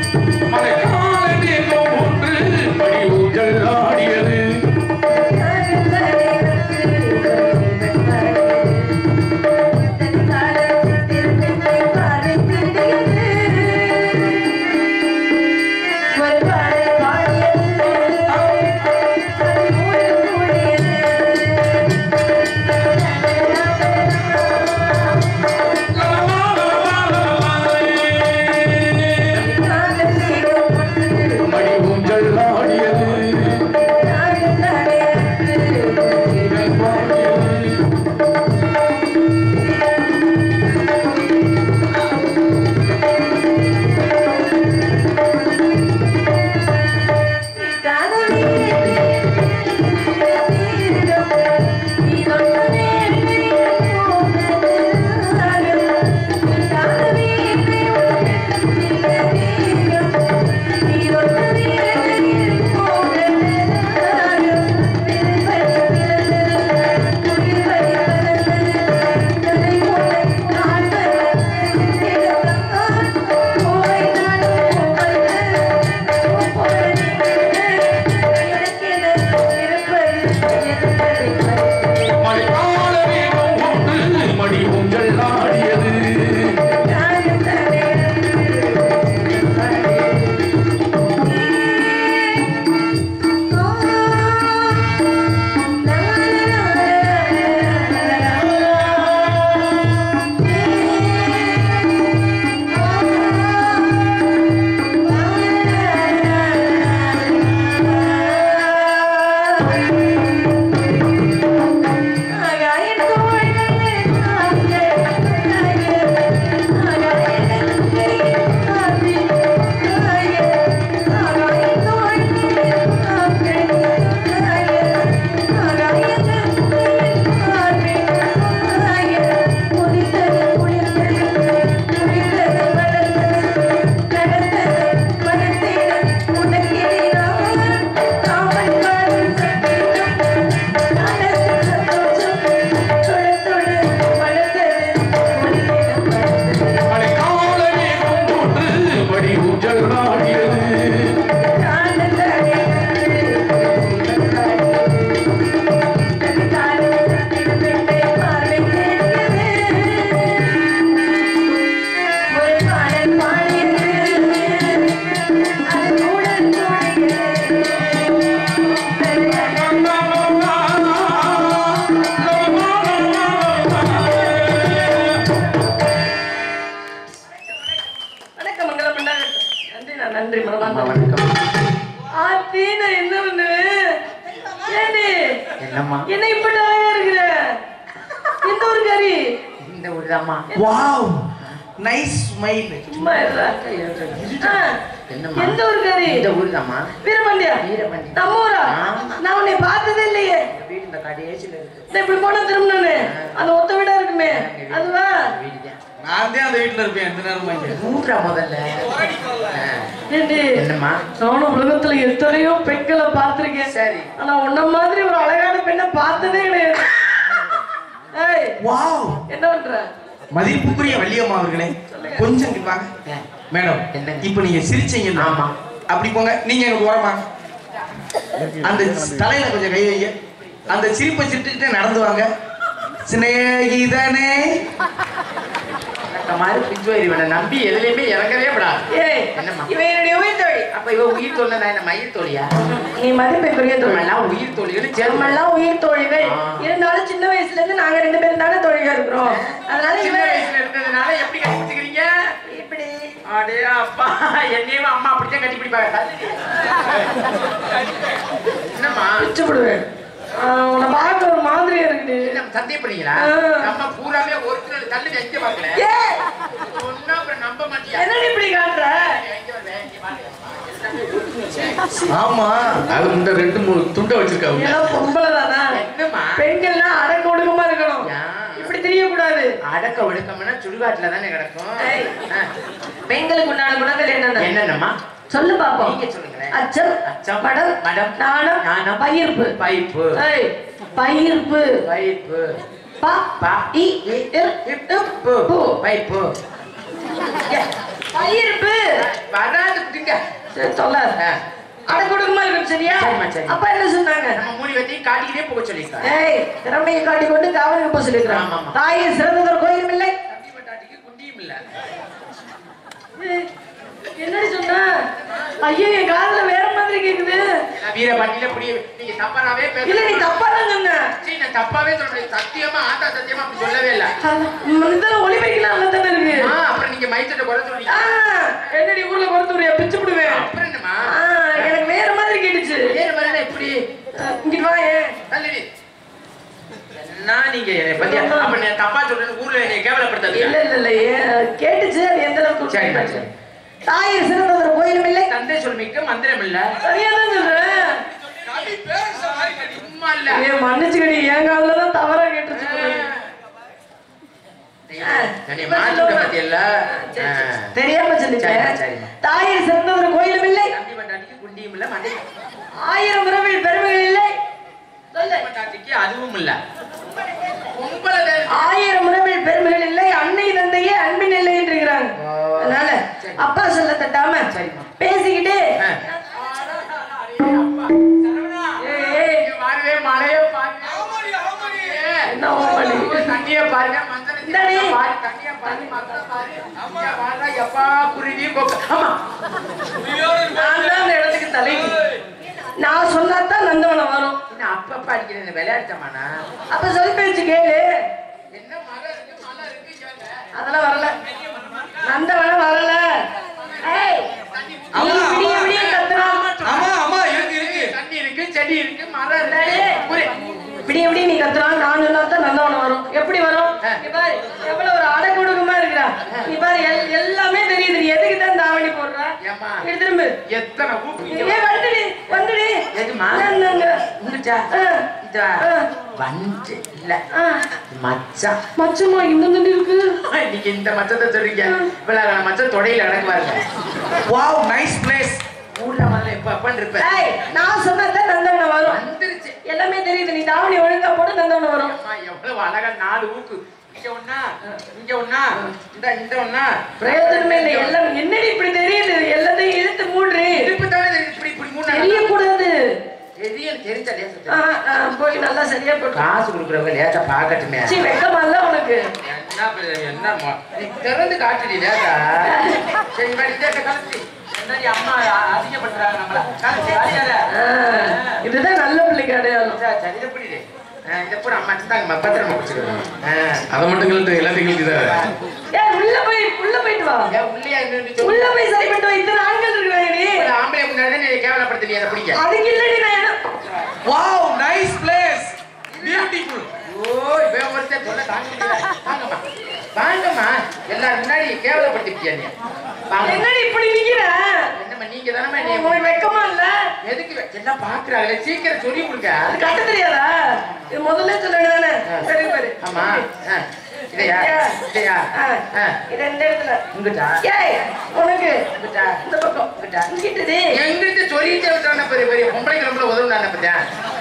மழைக்கால மேகம் ஒன்று மணி ஊஞ்சல் ஆடியது மணி ஊஞ்சல் ஆடியது மழைக்கால மேகம் ஒன்று மணி ஊஞ்சல் ஆடியது மழைக்கால மேகம் ஒன்று மணி ஊஞ்சல் ஆடியது வணக்கம் மங்களம் உண்டாகட்டும். நன்றி நான் நன்றி அம்மா மனமார்ந்த வணக்கம் ஆத்தி நான் என்ன பண்ணுவேன் ஏண்டி என்னம்மா என்ன இப்படி அழகா இருக்கிற எந்த ஒரு கறி இந்த ஊர்தாம்மா வாவ் நைஸ் ஸ்மைல் சும்மா இருடா. ஆ, என்னம்மா எந்த ஒரு கறி இந்த ஊர்தாம்மா வீரபாண்டியா வீரபாண்டி. நம்ம ஊரா ஆமா. நான் உன்னை பார்த்ததே இல்லையே இந்த வீடு இந்த கடைசியில இருக்கு இந்த இப்படி போன திரும்பினு அந்த ஒத்த வீடா இருக்குமே அதுவா வீடுதான் நான் தான் அந்த வீட்டுல இருப்பேன் எந்த நேரமா இங்க ஊர்ரா முதல்ல ஆ. ஏண்டி என்னம்மா நானும் உலகத்துல எத்தனையோ பெண்களை பார்த்திருக்கேன் சரி ஆனா உன்ன மாதிரி ஒரு அழகான பெண்ணை பார்த்ததே கிடையாது ஏய் வாவ் என்ன பண்ற மதிப்புக்குரிய வள்ளியம்மா அவர்களே கொஞ்சம் இங்க வாங்க ஆ. மேடம் என்னங்க? இப்போ நீங்க சிரிச்சீங்க ஆமா. அப்படி போங்க நீங்க எனக்கு ஓரமா அந்த தலையில கொஞ்சம் கை வைங்க அந்த சிரிப்பை சிரிச்சுட்டு நடந்து வாங்க சிநேகிதனே இந்த மாதிரி பிஞ்சு இவனை நம்பி எதுலையுமே இறங்கவே விடாது ஏய் என்னம்மா? இவன் என்னுடைய உயிர் தோழி அப்ப இவ உயிர் தோழி நான் என்ன மயிர் தோழியா நீ மதிப்பைக்குரிய தோழி எல்லாம் உயிர் தோழிகள் சேர்ந்து நம்மெல்லாம் உயிர் தோழிகள் ஆ. இருந்தாலும் சின்ன வயசுல இருந்து நாங்க ரெண்டு பேரும் தானே தோழியா இருக்கிறோம் அதனால சின்ன இவன் வயசுல இருந்ததுனால எப்படி கட்டிக்கிறீங்க இப்படி அடே அப்பா என்னையும் அம்மா அப்படித்தான் கட்டி பிடிப்பாங்க தள்ளுடி. என்னம்மா பிச்சு விடுவேன் உன்னை பார்க்க ஒரு மாதிரியா இருக்குது என்ன சந்தேகப்படுறீங்களா ஆ. நம்ம பூராமே ஒரிஜினல் தள்ளு எங்க பார்க்கல ஏய் சொன்னா அப்புறம் நம்ப மாட்டியா என்னடி இப்படி காட்டுற எங்க வர, இங்க பாரு. ஆமா அது இந்த ரெண்டு மூணு துண்டை வச்சிருக்காங்க ஏதோ பொம்பளை தானா என்னம்மா பெண்கள்னா அடக்க ஒடுக்கமா இருக்கணும் யா. இப்படி தெரியக்கூடாது அடக்க ஒடுக்கம்னா சுடுகாட்டுல தானே கிடக்கும் ஏய். ஆ. பெண்களுக்கு உண்டான குணங்கள் என்னென்ன என்னென்னம்மா சொல்லு பாப்போம் நீங்க சொல்லுங்களேன் அச்சம் அச்சம், மடம் மடம், நாணம் நாணம், பயிர்ப்பு பைப்பு ஏய் பயிர்ப்பு பைப்பு பா பா இ இ, இர் இப்பு, பு. பு. பைப்பு பயிர்ப்பு வராது பிடிங்க சொல்லுங்க சரி சொல்லாத ஆ. அட கொடுக்குமா இருக்கும் சரியா சரிம்மா, சரி. அப்பா என்ன சொன்னாங்க நம்ம மூணு பேர்த்தையும் காட்டிக்கிட்டே போக சொல்லியிருக்காங்க ஏய் திறமையை காட்டி கொண்டு காவலுக்கு போக ஆமா, சொல்லிருக்கிறான் ஆமா. தாயை சிறந்ததொரு கோயிலும் இல்லை தம்பி பட்டாட்டிக்கு குண்டியும் இல்ல ஏய், என்னடி சொன்ன ஐயோ என் காதுல வேற மாதிரி கேக்குது நான் வீரபாண்டியில புரிய நீங்க தப்பாவே பேச இல்ல நீ தப்பா தான் சொன்ன சீ, நான் தப்பாவே சொல்றேன் சத்தியமா ஆத்தா சத்தியமா அப்படி சொல்லவே இல்ல இதெல்லாம் ஒளிபரிக்கலாம் நல்லா தானே இருக்கு ஆ, அப்புறம் நீங்க மைத்தட்ட குறை சொல்றீங்க ஆ, என்னடி ஊர்ல குறைத்துறியா பிச்சு விடுவேன் அப்புறம் என்னமா ஆ, எனக்கு வேற மாதிரி கேட்டுச்சு வேற மாதிரி எப்படி இங்கிட்டு வா ஏன் தள்ளி நான் நீங்க என்னை பத்தி அப்ப நீ தப்பா சொல்றேன்னு ஊர்ல என்னை கேவலப்படுத்தாதீங்க இல்ல இல்ல இல்ல ஏன் கேட்டுச்சு அது எந்த அளவுக்கு சரிம்மா, உண்மை? சரி. தாயிர் சிறந்ததொரு கோயிலும் இல்லை தந்தை சொல் மிக்க மந்திரம் இல்ல சரியா தான் சொல்றேன் சும்மா இல்ல ஏன் மன்னிச்சுக்கடி என் காதுல தான் தவறா கேட்டுச்சு என்னை மாற்றிட்ட பத்தி இல்ல தெரியாம சொல்லிட்டேன் சரிம்மா, சரிம்மா. தாயிர் சிறந்ததொரு கோயிலும் இல்லை தம்பி பண்டாட்டிக்கு குண்டியும் இல்ல மண்டை ஆயிரம் உறவில் பெருமைகள் இல்லை சொல்லு. பண்டாட்டிக்கு அதுவும் இல்ல பொம்பளை தான். ஆயிரம் உறவில் பெருமைகள் இல்லை அன்னை தந்தையே அன்பின் இல்லை என்றுகிறாங்க ஓ. அதனால சரி. அப்பா சொல்ல தட்டாம சரிம்மா. பேசிக்கிட்டு ஆ. ஏய், ஏய், இங்க பாருவே, மழையை பாருங்க. ஏ, என்ன ஓமளி? தண்ணியை பாருங்க, மஞ்சள் இந்தாடி. பாரு, தண்ணியை பாரு, மக்களை பாரு. இங்க வாடா, எப்பா, குருவி, கொக்கு. ஆமா. நான் தான் அந்த இடத்துக்கு தலைவி நான் சொன்னாதான் நந்தவனம் வரும் என்ன அப்பப்ப அடிக்கிற இந்த விளையாட்டமானா? அப்ப சொல் பேச்சு கேளு என்ன மழை இருக்கு, மழை இருக்கு, கேளு. அதெல்லாம் வரல நந்தவனம் வரல ஏய், நீ விடிய விடிய கத்துறான். ஆமா ஆமா இருக்கு இருக்கு தண்ணி இருக்கு செடி இருக்கு மரம் இருக்கு டேய், புரி. விடிய விடிய நீ கத்துறான் நான் சொன்னாதான் நந்தவனம் வரும் எப்படி வரும் ஆ. நீ பாரு எவ்வளவு ஒரு அடக்குடுக்கமா இருக்கிறா நீ பாரு எல்- எல்லாமே தெரியுது நீ எதுக்கு தான் தாவணி போடுற ஏம்மா, இடு திரும்பு எத்தனை ஊப்பு ஏ இங்க வந்துடி வந்துடி எதும்மா? நாங்க வந்துச்சா? ஆ. இதா? ஆ. வந்து இல்ல ஆ. மச்சான் மச்சமா இந்த தண்டி இருக்கு நீங்க இந்த மச்சத்தை சொல்றீங்க இவ்வளவு மச்சம் தொடையில கிடக்கு பாருங்க வாவ் நைஸ் பிளேஸ் ஊர்ல முதல்ல எப்ப எப்பன்னு இருப்பேன் ஏய் நான் சொன்னதான் நந்தவனம் வரும் வந்துருச்சு எல்லாமே தெரியுது நீ தாவணி ஒழுங்கா போட்டு நந்தவனம் வரும் அம்மா, எவ்வளவு அழகா நாலு ஊக்கு இங்க ஒண்ணா இங்க ஒண்ணா இந்த இந்த ஒண்ணா பிரயோஜனமே இல்லை எல்லாம் என்னடி இப்படி தெரியுது எல்லாத்தையும் இழுத்து மூடுறி இடுப்பு தானே தெரியுது, இப்படி இப்படி மூணு தெரியக்கூடாது தெரியல தெரிஞ்சா லேசா ஆ, தெரியும். ஆ, போய் நல்லா சரியா போட்டு காசு கொடுக்குறவங்க லேசா பாக்கட்டுமே சி வெக்கமா இல்ல உனக்கு என்ன ப- என்ன மொ- நீ திறந்து காட்டுடி லேசா சரி மாதிரி இதே கலத்தி என்னடி அம்மா அதிகப்படுத்துறாங்க நம்மள கலத்தி வாரியாத ஆ, இதுதான் நல்ல பிள்ளைக்கு அடையாளம் சரி இதை புரியுது இதை பூரா அம்மா தாங்க பத்திரமா பிடிச்சிருக்கோம் அதை மட்டும் கழட்டு எல்லாத்தையும் கழட்டி தர ஏய் உள்ள போய் உள்ள போயிட்டு வா ஏன் உள்ளே இருந்து உள்ள போய் சரி பண்ணிட்டு வா இத்தனை ஆண்கள் இருக்கிறாங்க நீ ஒரு ஆம்பளை முன்னாடி தான் நீ கேவலப்படுத்தி அதை பிடிக்க அதுக்கு இல்லடி நான் என்ன wow nice place beautiful oh இவன் ஒருத்தன் சொல்ல தாங்க முடியல வாங்கம்மா வாங்கம்மா எல்லாரும் முன்னாடி கேவலப்படுத்திட்டியா நீ வாங்க என்னடி இப்படி நிக்கிற என்னம்மா நீங்க தானே நீ உனக்கு வெக்கமா இல்ல எதுக்கு வெ- எல்லாம் பாக்குறாங்களே சீக்கிரம் சொல்லி கொடுங்க அது கட்ட தெரியாதா இது முதல்ல சொல்ல வேண்டியதானே சரி பாரு ஆமா ஆ. இதையா இதையா ஆ, ஆ. இது இந்த இடத்துல இங்கிட்டா ஏய் உனக்கு இங்கிட்டா இந்த பக்கம் இங்கிட்டா இங்கிட்டுது எங்கிட்ட சொல்லிட்டே விட்டான பெரிய பெரிய பொம்பளைக்கு நம்மள உதவுனான பத்தியா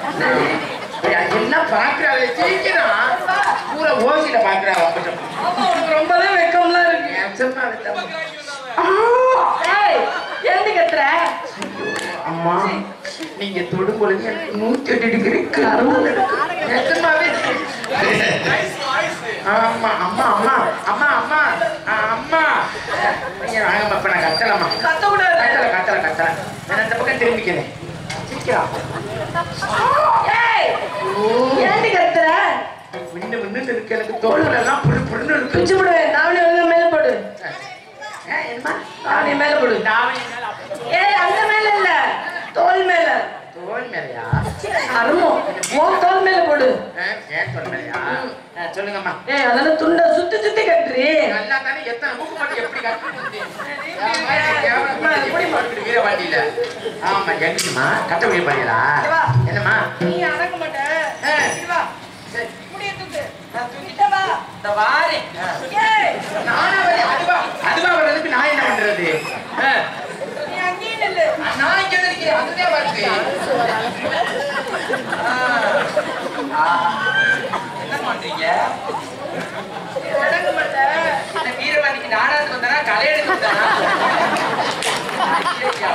எல்லாம் பாக்குறாங்களே சீக்கிரம் பூரா ஓசியில பாக்குறாங்க கொஞ்சம் ஆமா உனக்கு ரொம்பவே வெக்கம்லாம் இருக்கு நிஜமா நிஜமா. ஏய் ஏண்டி கத்துற அம்மா நீங்க தொடும் பொழுது எனக்கு நூத்தி எட்டு டிகிரி கருமல் இருக்கு. நிஜமாவே ஆமா அம்மா அம்மா அம்மா அம்மா ஆ, அம்மா நீங்க வாங்க அப்ப நான் கத்தலம்மா கத்த கூடாது கத்தல கத்தல கத்தல நான் இந்த பக்கம் திரும்பிக்கிறேன் சீக்கிரம் ஏய் ஏண்டி கத்துற மின்னு மின்னு இருக்கு எனக்கு தோல் எல்லாம் புரு புருன்னு இருக்கு பிச்சு போடுவேன் தாவணி வந்து மேல போடு ஏ, என்னம்மா தாவணி மேல போடு தாவணி மேல அப்ப- ஏய் அங்க மேல இல்ல தோல் மேல தோல் மேலையா அருமம் உன் தோல் மேல போடு ஆ, ஏன் தோல் மேலையா ஆ, சொல்லுங்கம்மா ஏய் அதெல்லாம் துண்டை சுத்தி சுத்தி கட்டுறி நல்லா தானே எத்தனை மூக்கு மட்டும் எப்படி கட்டுறது? ஆமா, கேவலமா எப்படி படுக்குது வீரபாண்டியில? ஆமா, எங்கிட்டுமா? கட்டபடி பாடியலா? வா. என்னம்மா? நீ அடக்க மாட்ட ஆ. இங்க வா சரி, முடிய தூக்கு நான் தூக்கிட்ட வா இந்த வாரேன். ஆ. ஏய் நானா வரேன், அதுவா அதுவா வர்றதுக்கு நான் என்ன பண்றது ஆ. நீ அங்கேயே நில்லு நான் இங்க இருக்கேன் அதுதான் வருது ஆ. ஆ. என்ன பண்றீங்க அடக்க மாட்ட இந்த வீரபாண்டிக்கு நாடாத்து வந்தானா களை எடுத்து வந்தானா ஐயையா.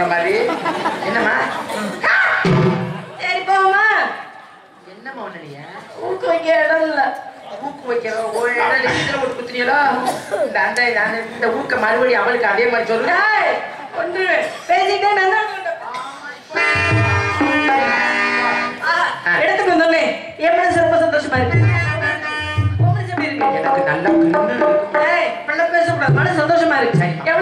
போற மாதிரி என்னம்மா சரி போமா என்னம்மா ஒண்ணு நீ ஊக்கு வைக்க இடம் இல்ல ஊக்கு வைக்கிற ஒரு இடம் இதுல ஒரு குத்துனீங்களோ இந்த அந்த அந்த- இந்த ஊக்க மறுபடியும் அவளுக்கு அதே மாதிரி சொல்லு டேய், ஒன்று பேசிட்டே நல்லா எடுத்துக்கு வந்தோடனே என் மனசு ரொம்ப சந்தோஷமா இருக்கு உன் மனசு எப்படி இருக்கு எனக்கு நல்லா கண்ணு இருக்கு. ஏய், இப்படிலாம் பேசக்கூடாது மனசு சந்தோஷமா இருக்கு எவ்வளவு